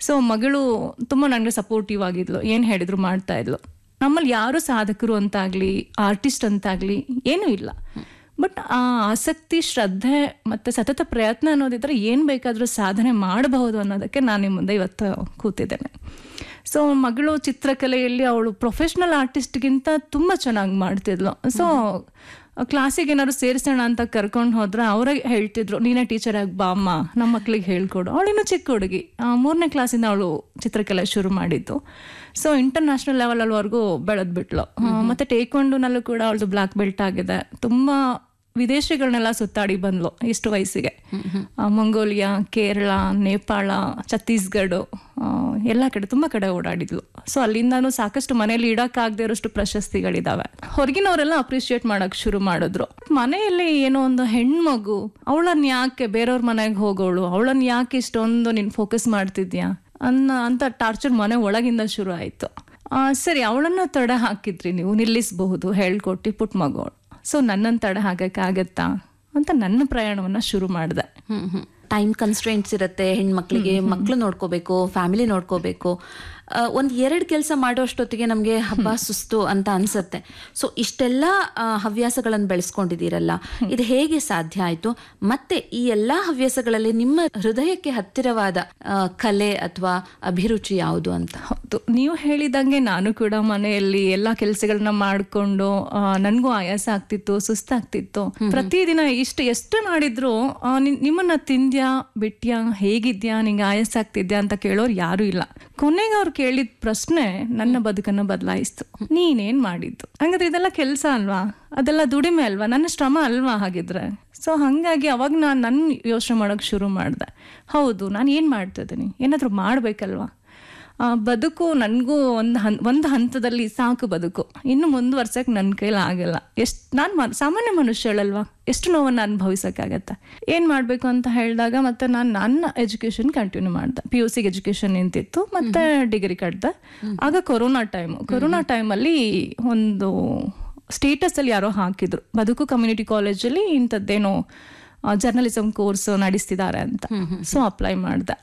So ಮಗಳು ತುಂಬಾ ನನಗೆ ಸಪೋರ್ಟಿವ್ ಆಗಿದ್ಲು ಏನ್ ಹೇಳಿದ್ರು ಮಾಡ್ತಾ ಇದ್ಲು ನಮ್ಮಲ್ಲಿ ಯಾರು ಸಾಧಕರು ಅಂತಾಗ್ಲಿ ಆರ್ಟಿಸ್ಟ್ ಅಂತಾಗ್ಲಿ ಏನೂ ಇಲ್ಲ ಬಟ್ ಆ ಆಸಕ್ತಿ ಶ್ರದ್ಧೆ ಮತ್ತೆ ಸತತ ಪ್ರಯತ್ನ ಅನ್ನೋದಿದ್ರೆ ಏನ್ ಬೇಕಾದ್ರೂ ಸಾಧನೆ ಮಾಡಬಹುದು ಅನ್ನೋದಕ್ಕೆ ನಾನು ನಿಮ್ಮ ಮುಂದೆ ಇವತ್ತು ಕೂತಿದ್ದೇನೆ ಸೊ ಮಗಳು ಚಿತ್ರಕಲೆಯಲ್ಲಿ ಅವಳು ಪ್ರೊಫೆಷ್ನಲ್ ಆರ್ಟಿಸ್ಟ್ಗಿಂತ ತುಂಬ ಚೆನ್ನಾಗಿ ಮಾಡ್ತಿದ್ಲು ಸೊ ಕ್ಲಾಸಿಗೆ ಏನಾದ್ರು ಸೇರಿಸೋಣ ಅಂತ ಕರ್ಕೊಂಡು ಹೋದ್ರೆ ಅವರೇ ಹೇಳ್ತಿದ್ರು ನೀನೇ ಟೀಚರ್ ಆಗಿ ಬಾ ಅಮ್ಮ ನಮ್ಮ ಮಕ್ಳಿಗೆ ಹೇಳ್ಕೊಡು ಅವಳಿನ್ನು ಚಿಕ್ಕ ಹುಡುಗಿ ಆ, ಮೂರನೇ ಕ್ಲಾಸಿಂದ ಅವಳು ಚಿತ್ರಕಲೆ ಶುರು ಮಾಡಿದ್ದು ಸೊ ಇಂಟರ್ನ್ಯಾಷನಲ್ ಲೆವೆಲ್ ಅಲ್ಲಿವರೆಗೂ ಬೆಳೆದ್ಬಿಟ್ಲು ಆ, ಮತ್ತೆ ಟೇಕ್ವಂಡುನಲ್ಲೂ ಕೂಡ ಅವಳದು ಬ್ಲಾಕ್ ಬೆಲ್ಟ್ ಆಗಿದೆ ತುಂಬಾ ವಿದೇಶಗಳನ್ನೆಲ್ಲ ಸುತ್ತಾಡಿ ಬಂದ್ಲು ಇಷ್ಟು ವಯಸ್ಸಿಗೆ ಆ, ಮಂಗೋಲಿಯಾ ಕೇರಳ ನೇಪಾಳ ಛತ್ತೀಸ್ಗಢ ಆ, ಎಲ್ಲ ಕಡೆ ತುಂಬ ಕಡೆ ಓಡಾಡಿದ್ಲು ಸೊ ಅಲ್ಲಿಂದಾನು ಸಾಕಷ್ಟು ಮನೇಲಿ ಇಡಕ್ಕಾಗದೇ ಇರೋಷ್ಟು ಪ್ರಶಸ್ತಿಗಳಿದಾವೆ ಹೊರಗಿನವರೆಲ್ಲ ಅಪ್ರಿಷಿಯೇಟ್ ಮಾಡಕ್ ಶುರು ಮಾಡಿದ್ರು ಮನೆಯಲ್ಲಿ ಏನೋ ಒಂದು ಹೆಣ್ಮಗು ಅವಳನ್ನ ಯಾಕೆ ಬೇರೆಯವ್ರ ಮನೆಗೆ ಹೋಗೋಳು ಅವಳನ್ನ ಯಾಕೆ ಇಷ್ಟೊಂದು ನೀನು ಫೋಕಸ್ ಮಾಡ್ತಿದ್ಯಾ ಅನ್ನ ಅಂತ ಟಾರ್ಚರ್ ಮನೆ ಒಳಗಿಂದ ಶುರು ಆಯ್ತು ಆ, ಸರಿ ಅವಳನ್ನ ತಡೆ ಹಾಕಿದ್ರಿ ನೀವು ನಿಲ್ಲಿಸಬಹುದು ಹೇಳ್ಕೊಟ್ಟು ಪುಟ್ ಮಗಳು ಸೊ ನನ್ನನ್ನು ತಡೆ ಹಾಕಕ್ಕಾಗತ್ತಾ ಅಂತ ನನ್ನ ಪ್ರಯಾಣವನ್ನ ಶುರು ಮಾಡಿದೆ ಹ್ಮ್ ಹ್ಮ್ ಟೈಮ್ ಕನ್ಸ್ಟ್ರೆಂಟ್ಸ್ ಇರುತ್ತೆ ಹೆಣ್ಮಕ್ಳಿಗೆ ಮಕ್ಳು ನೋಡ್ಕೋಬೇಕು ಫ್ಯಾಮಿಲಿ ನೋಡ್ಕೋಬೇಕು ಆ, ಒಂದ್ ಎರಡ್ ಕೆಲಸ ಮಾಡೋಷ್ಟೊತ್ತಿಗೆ ನಮ್ಗೆ ಹಬ್ಬ ಸುಸ್ತು ಅಂತ ಅನ್ಸತ್ತೆ ಸೊ ಇಷ್ಟೆಲ್ಲ ಆ, ಹವ್ಯಾಸಗಳನ್ನ ಬೆಳೆಸ್ಕೊಂಡಿದ್ದೀರಲ್ಲ ಇದು ಹೇಗೆ ಸಾಧ್ಯ ಆಯ್ತು ಮತ್ತೆ ಈ ಎಲ್ಲಾ ಹವ್ಯಾಸಗಳಲ್ಲಿ ನಿಮ್ಮ ಹೃದಯಕ್ಕೆ ಹತ್ತಿರವಾದ ಆ, ಕಲೆ ಅಥವಾ ಅಭಿರುಚಿ ಯಾವುದು ಅಂತ ಹೌದು ನೀವು ಹೇಳಿದಂಗೆ ನಾನು ಕೂಡ ಮನೆಯಲ್ಲಿ ಎಲ್ಲಾ ಕೆಲಸಗಳನ್ನ ಮಾಡ್ಕೊಂಡು ಆ, ನನ್ಗೂ ಆಯಾಸ ಆಗ್ತಿತ್ತು ಸುಸ್ತಾಗ್ತಿತ್ತು ಪ್ರತಿದಿನ ಇಷ್ಟು ಎಷ್ಟು ಮಾಡಿದ್ರು ಆ, ನಿನ್- ನಿಮ್ಮನ್ನ ತಿಂದ್ಯಾ ಬಿಟ್ಯಾ ಹೇಗಿದ್ಯಾ ನಿಂಗೆ ಆಯಾಸ ಆಗ್ತಿದ್ಯಾ ಅಂತ ಕೇಳೋರು ಯಾರು ಇಲ್ಲ ಕೊನೆಗೆ ಅವ್ರು ಕೇಳಿದ ಪ್ರಶ್ನೆ ನನ್ನ ಬದುಕನ್ನ ಬದಲಾಯಿಸ್ತು ನೀನೇನ್ ಮಾಡಿದ್ದು ಹಂಗಾದ್ರೆ ಇದೆಲ್ಲ ಕೆಲಸ ಅಲ್ವಾ ಅದೆಲ್ಲ ದುಡಿಮೆ ಅಲ್ವಾ ನನ್ನ ಶ್ರಮ ಅಲ್ವಾ ಹಾಗಿದ್ರೆ ಸೊ ಹಾಗಾಗಿ ಅವಾಗ ನಾನು ನನ್ನ ಯೋಚನೆ ಮಾಡೋಕೆ ಶುರು ಮಾಡಿದೆ ಹೌದು ನಾನು ಏನು ಮಾಡ್ತಾ ಇದ್ದೀನಿ ಏನಾದರೂ ಮಾಡಬೇಕಲ್ವಾ ಆ, ಬದುಕು ನನಗೂ ಒಂದು ಹನ್ ಒಂದು ಹಂತದಲ್ಲಿ ಸಾಕು ಬದುಕು ಇನ್ನು ಮುಂದುವರ್ಸಕ್ಕೆ ನನ್ನ ಕೈಲಿ ಆಗಲ್ಲ ಎಷ್ಟು ನಾನು ಸಾಮಾನ್ಯ ಮನುಷ್ಯಳಲ್ವಾ ಎಷ್ಟು ನೋವನ್ನು ಅನುಭವಿಸೋಕ್ಕಾಗತ್ತೆ ಏನು ಮಾಡಬೇಕು ಅಂತ ಹೇಳಿದಾಗ ಮತ್ತೆ ನಾನು ನನ್ನ ಎಜುಕೇಷನ್ ಕಂಟಿನ್ಯೂ ಮಾಡಿದೆ ಪಿ ಯು ಸಿಗೆ ಎಜುಕೇಷನ್ ನಿಂತಿತ್ತು ಮತ್ತೆ ಡಿಗ್ರಿ ಕಟ್ಟಿದೆ ಆಗ ಕೊರೋನಾ ಟೈಮು ಕೊರೋನಾ ಟೈಮಲ್ಲಿ ಒಂದು ಸ್ಟೇಟಸಲ್ಲಿ ಯಾರೋ ಹಾಕಿದ್ರು ಬದುಕು ಕಮ್ಯುನಿಟಿ ಕಾಲೇಜಲ್ಲಿ ಇಂಥದ್ದೇನೋ ಜರ್ನಲಿಸಮ್ ಕೋರ್ಸ್ ನಡೆಸ್ತಿದ್ದಾರೆ ಅಂತ ಸೊ ಅಪ್ಲೈ ಮಾಡಿದೆ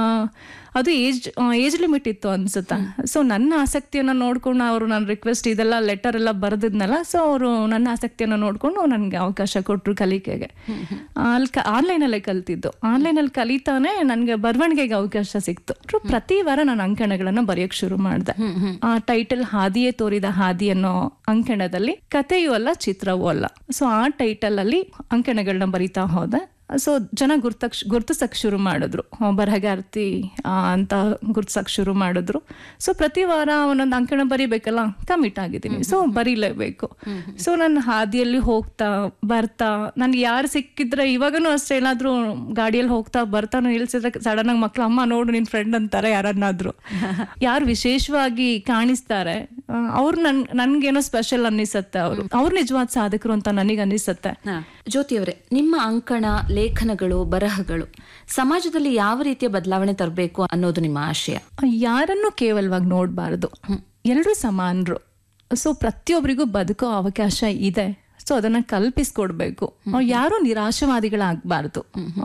ಅದು ಏಜ್ ಏಜ್ ಲಿಮಿಟ್ ಇತ್ತು ಅನ್ಸುತ್ತೆ ಸೊ ನನ್ನ ಆಸಕ್ತಿಯನ್ನು ನೋಡ್ಕೊಂಡು ಅವರು ನನ್ನ ರಿಕ್ವೆಸ್ಟ್ ಇದೆಲ್ಲ ಲೆಟರ್ ಎಲ್ಲ ಬರೆದಿದ್ನಲ್ಲ ಸೊ ಅವರು ನನ್ನ ಆಸಕ್ತಿಯನ್ನು ನೋಡಿಕೊಂಡು ನನಗೆ ಅವಕಾಶ ಕೊಟ್ಟರು ಕಲಿಕೆಗೆ ಅಲ್ಲಿ ಆನ್ಲೈನಲ್ಲೇ ಕಲ್ತಿದ್ದು ಆನ್ಲೈನಲ್ಲಿ ಕಲಿತಾನೆ ನನಗೆ ಬರವಣಿಗೆಗೆ ಅವಕಾಶ ಸಿಕ್ತು ಅವ್ರು ಪ್ರತಿ ವಾರ ನಾನು ಅಂಕಣಗಳನ್ನು ಬರೆಯೋಕೆ ಶುರು ಮಾಡಿದೆ ಆ ಟೈಟಲ್ ಹಾದಿಯೇ ತೋರಿದ ಹಾದಿ ಅನ್ನೋ ಅಂಕಣದಲ್ಲಿ ಕಥೆಯೂ ಅಲ್ಲ ಚಿತ್ರವೂ ಅಲ್ಲ ಸೊ ಆ ಟೈಟಲ್ ಅಲ್ಲಿ ಅಂಕಣಗಳನ್ನ ಬರಿತಾ ಹೋದೆ ಸೊ ಜನ ಗುರ್ತಕ್ ಗುರ್ತಿಸಕ್ ಶುರು ಮಾಡಿದ್ರು ಆ, ಬರಹಗಾರ್ತಿ ಆ, ಅಂತ ಗುರ್ತಿಸಕ್ ಶುರು ಮಾಡಿದ್ರು ಸೊ ಪ್ರತಿ ವಾರ ಒಂದೊಂದು ಅಂಕಣ ಬರಿಬೇಕಲ್ಲ ಕಮಿಟ್ ಆಗಿದ್ದೀನಿ ಸೊ ಬರೀಲೇಬೇಕು ಸೊ ನನ್ನ ಹಾದಿಯಲ್ಲಿ ಹೋಗ್ತಾ ಬರ್ತಾ ನನ್ಗೆ ಯಾರು ಸಿಕ್ಕಿದ್ರೆ ಇವಾಗನೂ ಅಷ್ಟೇ ಏನಾದ್ರೂ ಗಾಡಿಯಲ್ಲಿ ಹೋಗ್ತಾ ಬರ್ತಾ ನಿಲ್ಸಿದ್ರೆ ಸಡನ್ ಆಗಿ ಮಕ್ಳು ಅಮ್ಮ ನೋಡು ನಿನ್ ಫ್ರೆಂಡ್ ಅಂತಾರೆ ಯಾರನ್ನಾದ್ರೂ ಯಾರು ವಿಶೇಷವಾಗಿ ಕಾಣಿಸ್ತಾರೆ ಅವ್ರು ನನ್ ನನ್ಗೇನೋ ಸ್ಪೆಷಲ್ ಅನ್ನಿಸತ್ತೆ ಅವರು ಅವ್ರು ನಿಜವಾದ ಸಾಧಕರು ಅಂತ ನನಗೆ ಅನ್ನಿಸತ್ತೆ ಹಾ. ಜ್ಯೋತಿಯವರೇ ನಿಮ್ಮ ಅಂಕಣ ಲೇಖನಗಳು ಬರಹಗಳು ಸಮಾಜದಲ್ಲಿ ಯಾವ ರೀತಿಯ ಬದಲಾವಣೆ ತರಬೇಕು ಅನ್ನೋದು ನಿಮ್ಮ ಆಶಯ ಯಾರನ್ನು ಕೇವಲವಾಗಿ ನೋಡಬಾರದು ಎಲ್ಲರೂ ಸಮಾನರು ಸೊ ಪ್ರತಿಯೊಬ್ಬರಿಗೂ ಬದುಕೋ ಅವಕಾಶ ಇದೆ ಸೊ ಅದನ್ನ ಕಲ್ಪಿಸ್ಕೊಡ್ಬೇಕು ಆ, ಯಾರು ನಿರಾಶವಾದಿಗಳಾಗಬಾರ್ದು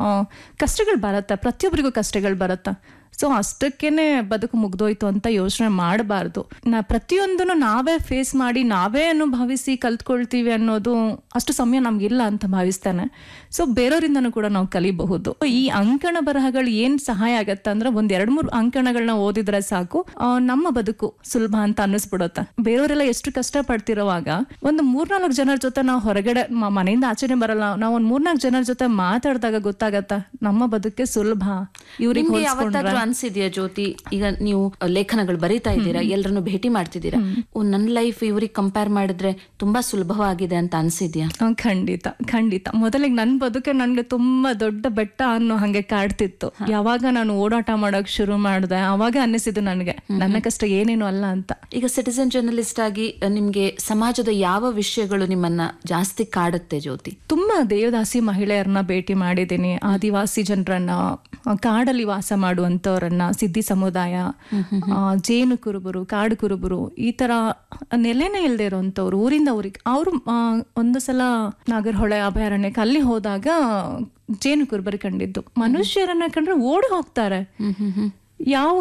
ಕಷ್ಟಗಳು ಬರತ್ತ ಪ್ರತಿಯೊಬ್ಬರಿಗೂ ಕಷ್ಟಗಳು ಬರತ್ತ ಸೊ ಅಷ್ಟಕ್ಕೇನೆ ಬದುಕು ಮುಗ್ದೋಯ್ತು ಅಂತ ಯೋಚನೆ ಮಾಡಬಾರ್ದು ನಾ ಪ್ರತಿಯೊಂದನ್ನು ನಾವೇ ಫೇಸ್ ಮಾಡಿ ನಾವೇ ಅನುಭವಿಸಿ ಕಲ್ತ್ಕೊಳ್ತೀವಿ ಅನ್ನೋದು ಅಷ್ಟು ಸಮಯ ನಮ್ಗಿಲ್ಲ ಅಂತ ಭಾವಿಸ್ತಾನೆ ಸೊ ಬೇರೆಯವರಿಂದನೂ ಕೂಡ ನಾವು ಕಲಿಬಹುದು ಈ ಅಂಕಣ ಬರಹಗಳು ಏನ್ ಸಹಾಯ ಆಗತ್ತೆ ಅಂದ್ರೆ ಒಂದ್ ಎರಡ್ ಮೂರು ಅಂಕಣಗಳನ್ನ ಓದಿದ್ರೆ ಸಾಕು ಆ, ನಮ್ಮ ಬದುಕು ಸುಲಭ ಅಂತ ಅನ್ನಿಸ್ಬಿಡುತ್ತೆ ಬೇರೆಯವರೆಲ್ಲ ಎಷ್ಟು ಕಷ್ಟ ಪಡ್ತಿರೋವಾಗ ಒಂದು ಮೂರ್ನಾಲ್ಕು ಜನರ ಜೊತೆ ನಾವು ಹೊರಗಡೆ ಮ- ಮನೆಯಿಂದ ಆಚರಣೆ ಬರಲ್ಲ ನಾವು ಒಂದ್ ಮೂರ್ನಾಲ್ಕು ಜನರ ಜೊತೆ ಮಾತಾಡಿದಾಗ ಗೊತ್ತಾಗತ್ತ ನಮ್ಮ ಬದುಕೆ ಸುಲಭ ಇವ್ರಿಗೆ ನಿಮ್ಗೆ ಯಾವತ್ತಾದ್ರೂ ಅನ್ಸಿದ್ಯಾ ಜ್ಯೋತಿ ಈಗ ನೀವು ಲೇಖನಗಳು ಬರೀತಾ ಇದ್ದೀರಾ ಎಲ್ಲರನ್ನು ಭೇಟಿ ಮಾಡ್ತಿದ್ದೀರಾ ಓ, ನನ್ನ ಲೈಫ್ ಇವ್ರಿಗೆ ಕಂಪೇರ್ ಮಾಡಿದ್ರೆ ತುಂಬಾ ಸುಲಭವಾಗಿದೆ ಅಂತ ಅನ್ಸಿದ್ಯಾ ಆ, ಖಂಡಿತ ಖಂಡಿತ ಮೊದಲಿಗೆ ನನ್ನ ಬದುಕೆ ನನ್ಗೆ ತುಂಬಾ ದೊಡ್ಡ ಬೆಟ್ಟ ಅನ್ನೋ ಹಂಗೆ ಕಾಡ್ತಿತ್ತು ಯಾವಾಗ ನಾನು ಓಡಾಟ ಮಾಡಕ್ ಶುರು ಮಾಡಿದೆ ಅವಾಗ ಅನ್ನಿಸಿದ್ದು ನನಗೆ ನನ್ನ ಕಷ್ಟ ಏನೇನು ಅಲ್ಲ ಅಂತ ಈಗ ಸಿಟಿಸನ್ ಜರ್ನಲಿಸ್ಟ್ ಆಗಿ ಅ, ನಿಮ್ಗೆ ಸಮಾಜದ ಯಾವ ವಿಷಯಗಳು ನಿಮ್ಮನ್ನ ಜಾಸ್ತಿ ಕಾಡುತ್ತೆ ಜ್ಯೋತಿ ತುಂಬಾ ದೇವದಾಸಿ ಮಹಿಳೆಯರನ್ನ ಭೇಟಿ ಮಾಡಿದ್ದೀನಿ ಆದಿವಾಸಿ ಜನರನ್ನ ಆ, ಕಾಡಲ್ಲಿ ವಾಸ ಮಾಡುವಂತವ್ರನ್ನ ಸಿದ್ಧಿ ಸಮುದಾಯ ಆ, ಜೇನು ಕುರುಬರು ಕಾಡು ಕುರುಬರು ಈ ತರ ನೆಲೆನೇ ಇಲ್ಲದೆ ಇರೋಂಥವ್ರು ಊರಿಂದ ಊರಿಗೆ ಅವರು ಒಂದು ಸಲ ನಾಗರಹೊಳೆ ಅಭಯಾರಣ್ಯಕ್ಕೆ ಅಲ್ಲಿ ಹೋದಾಗ ಜೇನು ಕುರುಬರು ಕಂಡಿದ್ದು ಮನುಷ್ಯರನ್ನ ಕಂಡ್ರೆ ಓಡಿ ಹೋಗ್ತಾರೆ ಯಾವ